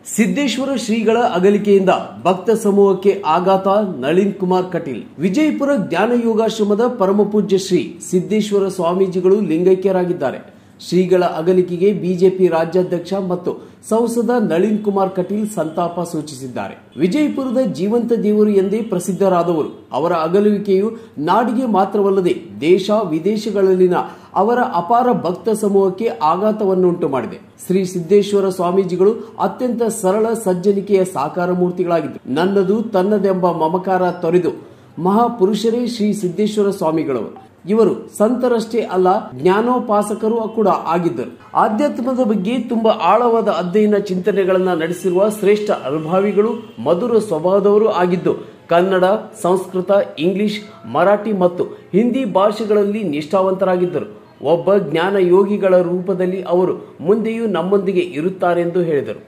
ಸಿದ್ದೇಶ್ವರ ಶ್ರೀಗಳ ಅಗಲಿಕೆಯಿಂದ ಭಕ್ತ ಸಮೂಹಕ್ಕೆ ಆಘಾತ ನಳಿನ್ ಕುಮಾರ್ ಕಟೀಲ್ ವಿಜಯಪುರ ಜ್ಞಾನ ಯೋಗಾಶ್ರಮದ ಪರಮಪೂಜ್ಯ ಶ್ರೀ ಸಿದ್ದೇಶ್ವರ ಸ್ವಾಮೀಜಿಗಳು ಲಿಂಗೈಕ್ಯರಾಗಿದ್ದಾರೆ ಶ್ರೀಗಳ ಅಗಲಿಕೆಗೆ ಬಿಜೆಪಿ ರಾಜ್ಯಾಧ್ಯಕ್ಷ ಮತ್ತು ಸಂಸದ ನಳಿನ್ ಕುಮಾರ್ ಕಟೀಲ್ ಸಂತಾಪ ಸೂಚಿಸಿದ್ದಾರೆ ವಿಜಯಪುರದ ಜೀವಂತ ದೇವರು ಎಂದೇ ಪ್ರಸಿದ್ಧರಾದವರು ಅವರ ಅಗಲುವಿಕೆಯು ನಾಡಿಗೆ ಮಾತ್ರವಲ್ಲದೆ ದೇಶ ವಿದೇಶಗಳಲ್ಲಿನ ಅವರ ಅಪಾರ ಭಕ್ತ ಸಮೂಹಕ್ಕೆ ಆಘಾತವನ್ನುಂಟು ಮಾಡಿದೆ ಶ್ರೀ ಸಿದ್ದೇಶ್ವರ ಸ್ವಾಮೀಜಿಗಳು ಅತ್ಯಂತ ಸರಳ ಸಜ್ಜನಿಕೆಯ ಸಾಕಾರ ಮೂರ್ತಿಗಳಾಗಿದ್ದರು ನನ್ನದು ತನ್ನದೆಂಬ ಮಮಕಾರ ತೊರೆದು ಮಹಾಪುರುಷರೇ ಶ್ರೀ ಸಿದ್ದೇಶ್ವರ ಸ್ವಾಮಿಗಳವರು ಇವರು ಸಂತರಷ್ಟೇ ಅಲ್ಲ ಜ್ಞಾನೋಪಾಸಕರು ಕೂಡ ಆಗಿದ್ದರು ಆಧ್ಯಾತ್ಮದ ಬಗ್ಗೆ ತುಂಬಾ ಆಳವಾದ ಅಧ್ಯಯನ ಚಿಂತನೆಗಳನ್ನ ನಡೆಸಿರುವ ಶ್ರೇಷ್ಠ ಅನುಭಾವಿಗಳು ಮಧುರ ಸ್ವಭಾವದವರು ಆಗಿದ್ದು ಕನ್ನಡ ಸಂಸ್ಕೃತ ಇಂಗ್ಲಿಷ್ ಮರಾಠಿ ಮತ್ತು ಹಿಂದಿ ಭಾಷೆಗಳಲ್ಲಿ ನಿಷ್ಠಾವಂತರಾಗಿದ್ದರು ಒಬ್ಬ ಜ್ಞಾನ ಯೋಗಿಗಳ ರೂಪದಲ್ಲಿ ಅವರು ಮುಂದೆಯೂ ನಮ್ಮೊಂದಿಗೆ ಇರುತ್ತಾರೆಂದು ಹೇಳಿದರು